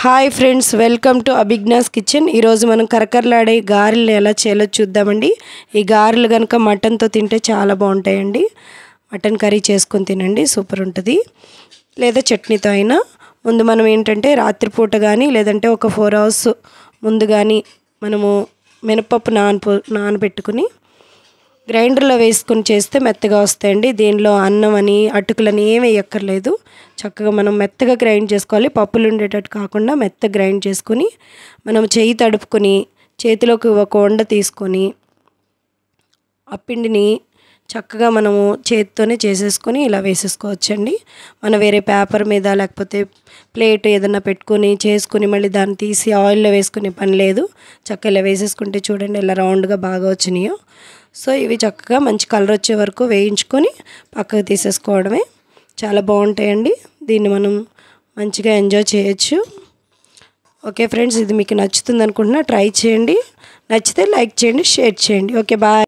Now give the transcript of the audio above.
hi friends welcome to Abhigna's kitchen ఈరోజు మనం కరకరలాడే గారెలు ఎలా చేయాలో చూద్దామండి ఈ గారెలు కనుక మటన్తో తింటే చాలా బాగుంటాయండి మటన్ కర్రీ చేసుకొని తినండి సూపర్ ఉంటుంది లేదా చట్నీతో అయినా ముందు మనం ఏంటంటే రాత్రిపూట కానీ లేదంటే ఒక ఫోర్ అవర్స్ ముందు కానీ మనము మినపప్పు నానపో నానబెట్టుకుని గ్రైండర్లో వేసుకొని చేస్తే మెత్తగా వస్తాయండి దీనిలో అన్నం అని అటుకులని ఏమి వేయక్కర్లేదు చక్కగా మనం మెత్తగా గ్రైండ్ చేసుకోవాలి పప్పులు ఉండేటట్టు కాకుండా మెత్తగా గ్రైండ్ చేసుకొని మనం చేయి తడుపుకొని చేతిలోకి ఒక వండ తీసుకొని ఆ పిండిని చక్కగా మనము చేతితోనే చేసేసుకొని ఇలా వేసేసుకోవచ్చండి మనం వేరే పేపర్ మీద లేకపోతే ప్లేట్ ఏదన్నా పెట్టుకొని చేసుకుని మళ్ళీ దాన్ని తీసి ఆయిల్లో వేసుకునే పని లేదు చక్కగా ఇలా వేసేసుకుంటే చూడండి ఇలా రౌండ్గా బాగా వచ్చినాయో సో ఇవి చక్కగా మంచి కలర్ వచ్చే వరకు వేయించుకొని పక్కకు తీసేసుకోవడమే చాలా బాగుంటాయండి దీన్ని మనం మంచిగా ఎంజాయ్ చేయొచ్చు ఓకే ఫ్రెండ్స్ ఇది మీకు నచ్చుతుంది అనుకుంటున్నా ట్రై చేయండి నచ్చితే లైక్ చేయండి షేర్ చేయండి ఓకే బాయ్